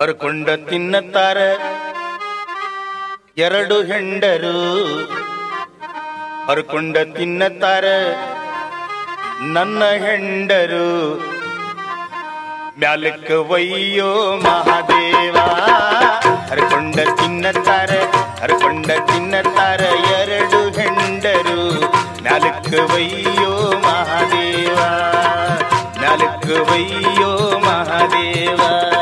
ಹರ್ಕೊಂಡ ತಿನ್ನತಾರ ಎರಡು ಹೆಂಡರು ಹರ್ಕೊಂಡ ತಿನ್ನತಾರ ನನ್ನ ಹೆಂಡರು ಮ್ಯಾಲಕ್ಕ ವಯ್ಯೋ ಮಹಾದೇವ ಹರ್ಕೊಂಡ ತಿನ್ನತಾರ ಹರ್ಕೊಂಡ ತಿನ್ನತಾರ ಎರಡು ಹೆಂಡರು ಮ್ಯಾಲಕ್ಕ ವಯ್ಯೋ ಮಹಾದೇವ ಮ್ಯಾಲಕ್ಕ ವಯ್ಯೋ ಮಹಾದೇವ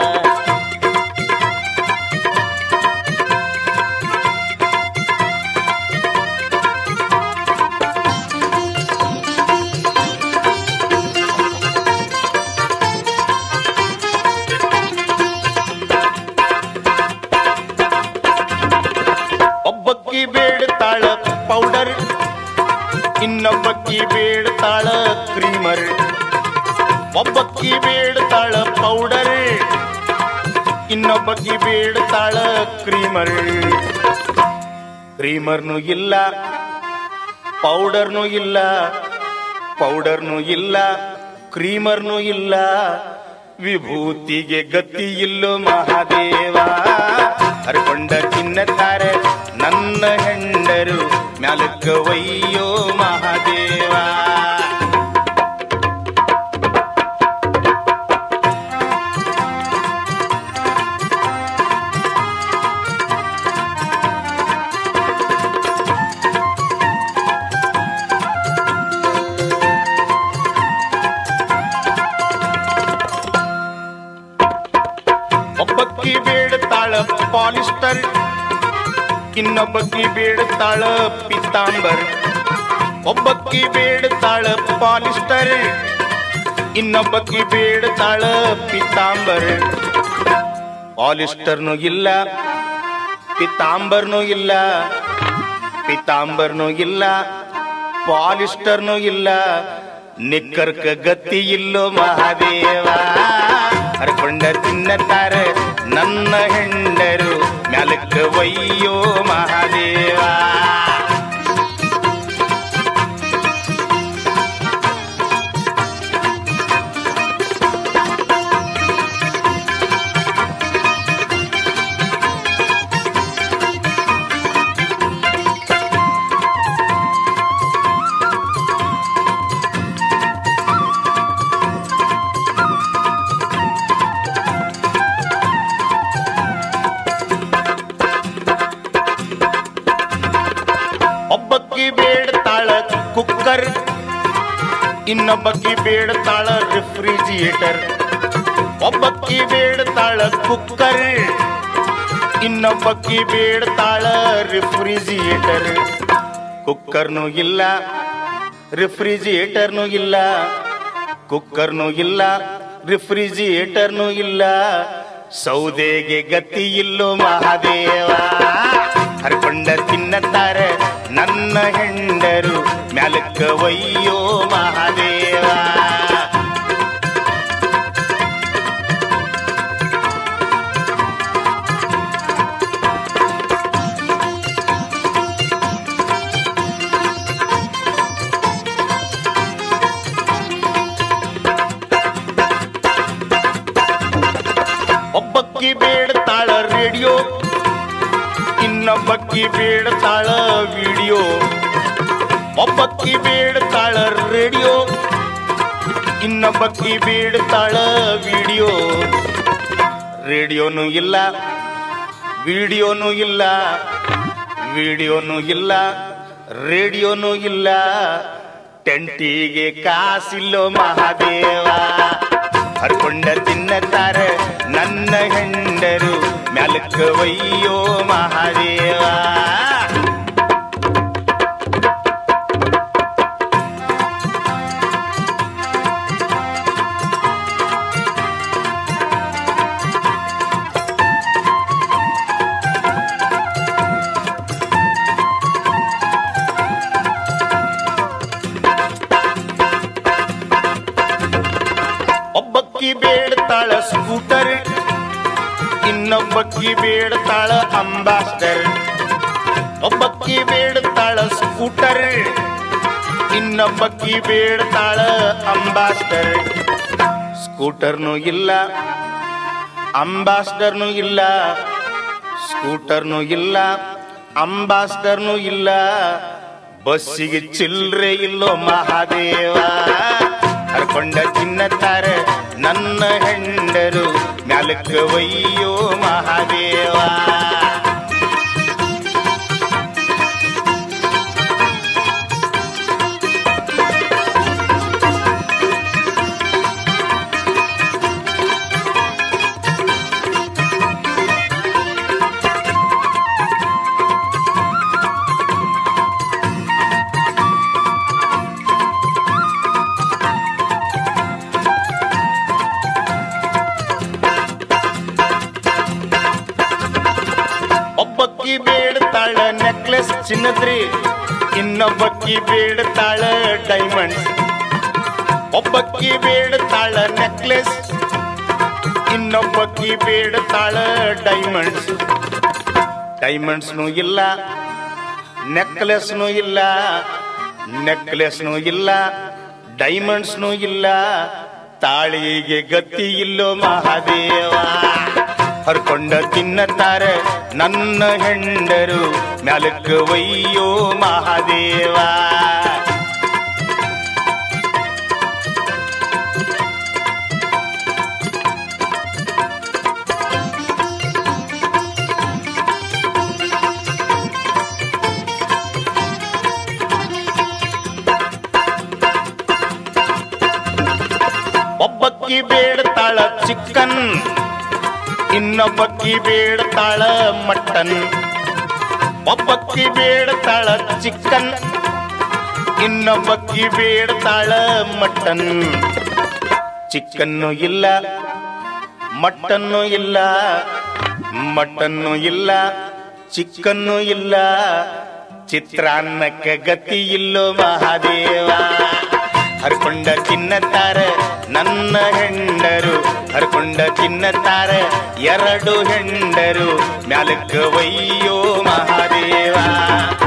ಒಬ್ಬಕ್ಕಿ ಬೇಡ್ತಾಳ ಪೌಡರ್ ಇನ್ನೊಬ್ಬಕ್ಕಿ ಬೇಡ್ತಾಳ ಕ್ರೀಮರ್ ಒಬ್ಬಕ್ಕಿ ಬೇಡ್ತಾಳ ಪೌಡರ್ ಇನ್ನೊಬ್ಬಕ್ಕಿ ಬೇಡ್ತಾಳ ಕ್ರೀಮರ್ ಕ್ರೀಮರ್ನು ಇಲ್ಲ ಪೌಡರ್ನು ಇಲ್ಲ ಪೌಡರ್ನು ಇಲ್ಲ ಕ್ರೀಮರ್ನು ಇಲ್ಲ ವಿಭೂತಿಗೆ ಗತಿ ಇಲ್ಲೋ ಮಹಾದೇವ ಹರ್ಕೊಂಡ ತಿನ್ನತಾರೆ ನನ್ನ ಹೆಂಡರು ಮ್ಯಾಲಕ್ಕ ವಯ್ಯೋ ಮಹಾದೇವ ಒಬ್ಬಕ್ಕಿ ಬೇಡ್ತಾಳ ಪಾಲಿಸ್ಟರ್ ಇನ್ನೊಬ್ಬಕ್ಕಿ ಬೇಡ್ತಾಳ ಪಿತಾಂಬರ್ ಒಬ್ಬಕ್ಕಿ ಬೇಡ್ತಾಳ ಪಾಲಿಸ್ಟರ್ ಇನ್ನೊಬ್ಬಕ್ಕಿ ಬೇಡ್ತಾಳ ಪಿತಾಂಬರ್ ಪಾಲಿಸ್ಟರ್ನು ಇಲ್ಲ ಪಿತಾಂಬರ್ನು ಇಲ್ಲ ಪಿತಾಂಬರ್ನು ಇಲ್ಲ ಪಾಲಿಸ್ಟರ್ನು ಇಲ್ಲ ನಿಕ್ಕರ್ಕ ಗತಿ ಇಲ್ಲೋ ಮಹಾದೇವ ಹರ್ಕೊಂಡ ತಿನ್ನತಾರ ನನ್ನ ಹೆಂಡರು ಮ್ಯಾಲಕ್ಕ ವಯ್ಯೋ ಮಹಾದೇವ ಒಬ್ಬಕ್ಕಿ ಬೇಡ್ತಾಳ ಕುಕ್ಕರ್ ಇನ್ನೊಬ್ಬಕ್ಕಿ ಬೇಡ್ತಾಳ ರಿಫ್ರಿಜಿಯೇಟರ್ ಒಬ್ಬಕ್ಕಿ ಬೇಡ್ತಾಳ ಕುಕ್ಕರ್ ಇನ್ನೊಬ್ಬಕ್ಕಿ ಬೇಡ್ತಾಳ ರಿಫ್ರಿಜಿಯೇಟರ್ ಕುಕ್ಕರ್ನು ಇಲ್ಲ ರಿಫ್ರಿಜಿಯೇಟರ್ನು ಇಲ್ಲ ಕುಕ್ಕರ್ನು ಇಲ್ಲ ರಿಫ್ರಿಜಿಯೇಟರ್ನು ಇಲ್ಲ ಸೌದೆಗೆ ಗತಿ ಇಲ್ಲೋ ಮಹಾದೇವ ಹರ್ಕೊಂಡ ತಿನ್ನತಾರೆ ನನ್ನ ಹೆಂಡರು ಮ್ಯಾಲಕ್ಕ ವಯ್ಯೋ ಮಹಾದೇವ ಒಬ್ಬಕ್ಕಿ ಬೇಡ್ತಾಳ ರೇಡಿಯೋ ಇನ್ನೊಬ್ಬಕ್ಕಿ ಬೇಡ್ತಾಳ ವಿಡಿಯೋ ಒಬ್ಬಕ್ಕಿ ಬೇಡ್ತಾಳ ರೇಡಿಯೋ ಇನ್ನೊಬ್ಬಕ್ಕಿ ಬೇಡ್ತಾಳ ವಿಡಿಯೋ ರೇಡಿಯೋನು ಇಲ್ಲ ವಿಡಿಯೋನು ಇಲ್ಲ ವಿಡಿಯೋನು ಇಲ್ಲ ರೇಡಿಯೋನು ಇಲ್ಲ ಟೆಂಟಿಗೆ ಕಾಸಿಲ್ಲೋ ಮಹಾದೇವ ಹರ್ಕೊಂಡ ತಿನ್ನತಾರ ನನ್ನ ಹೆಂಡರು ಮ್ಯಾಲಕ್ಕ ವಯ್ಯೋ ಮಹಾದೇವ ಒಬ್ಬಕ್ಕಿ ಬೇಡ್ತಾಳ ಸ್ಕೂಟರ್ ಇನ್ನೊಬ್ಬಕ್ಕಿ ಬೇಡ್ತಾಳ ಅಂಬಾಸ್ಡರ್ ಒಬ್ಬಕ್ಕಿ ಬೇಡ್ತಾಳ ಸ್ಕೂಟರ್ ಇನ್ನೊಬ್ಬಕ್ಕಿ ಬೇಡ್ತಾಳ ಅಂಬಾಸ್ಡರ್ ಸ್ಕೂಟರ್ನು ಇಲ್ಲ ಅಂಬಾಸ್ಡರ್ನು ಇಲ್ಲ ಸ್ಕೂಟರ್ನು ಇಲ್ಲ ಅಂಬಾಸ್ಡರ್ನು ಇಲ್ಲ ಬಸ್ಸಿಗೆ ಚಿಲ್ರೆ ಇಲ್ಲೋ ಮಹಾದೇವ ಹರ್ಕೊಂಡ ತಿನ್ನತಾರೆ ನನ್ನ ಹೆಂಡರು ಮ್ಯಾಲಕ್ಕೆ ಒಯ್ಯೋ ಮಹಾದೇವ ಒಬ್ಬಕ್ಕಿ ಬೇಡ್ತಾಳ ನೆಕ್ಲೆಸ್ ಚಿನ್ನದ್ರಿ ಇನ್ನೊಬ್ಬಕ್ಕಿ ಬೇಡ್ತಾಳ ಡೈಮಂಡ್ ಒಬ್ಬಕ್ಕಿ ಬೇಡ್ತಾಳ ನೆಕ್ಲೆಸ್ ಇನ್ನೊಬ್ಬಕ್ಕಿ ಬೇಡ್ತಾಳ ಡೈಮಂಡ್ಸ್ ಡೈಮಂಡ್ಸ್ನು ಇಲ್ಲ ನೆಕ್ಲೆಸ್ನು ಇಲ್ಲ ನೆಕ್ಲೆಸ್ನು ಇಲ್ಲ ಡೈಮಂಡ್ಸ್ನು ಇಲ್ಲ ತಾಳಿಗೆ ಗತಿ ಇಲ್ಲೋ ಮಹಾದೇವ ಹರ್ಕೊಂಡ ತಿನ್ನತಾರೆ ನನ್ನ ಹೆಂಡರು ಮ್ಯಾಲಕ್ಕೆ ಒಯ್ಯೋ ಮಹಾದೇವ ಒಬ್ಬಕ್ಕಿ ಬೇಡ್ತಾಳ ಚಿಕನ್ ಇನ್ನೊಬ್ಬಕ್ಕಿ ಬೇಡ್ತಾಳ ಮಟನ್ ಒಬ್ಬಕ್ಕಿ ಬೇಡ್ತಾಳ ಚಿಕನ್ ಇನ್ನೊಬ್ಬಕ್ಕಿ ಬೇಡ್ತಾಳ ಮಟನ್ ಚಿಕನ್ನು ಇಲ್ಲ ಮಟನ್ನು ಇಲ್ಲ ಮಟನ್ನು ಇಲ್ಲ ಚಿಕನ್ನು ಇಲ್ಲ ಚಿತ್ರಾನ್ನಕ್ಕೆ ಗತಿ ಇಲ್ಲೋ ಮಹಾದೇವ ಹರ್ಕೊಂಡ ತಿನ್ನತಾರೆ ನನ್ನ ಹೆಂಡರು ಹರ್ಕೊಂಡ ತಿನ್ನತಾರೆ ಎರಡು ಹೆಂಡರು ಮ್ಯಾಲಕ್ಕೆ ಒಯ್ಯೋ ಮಹಾದೇವ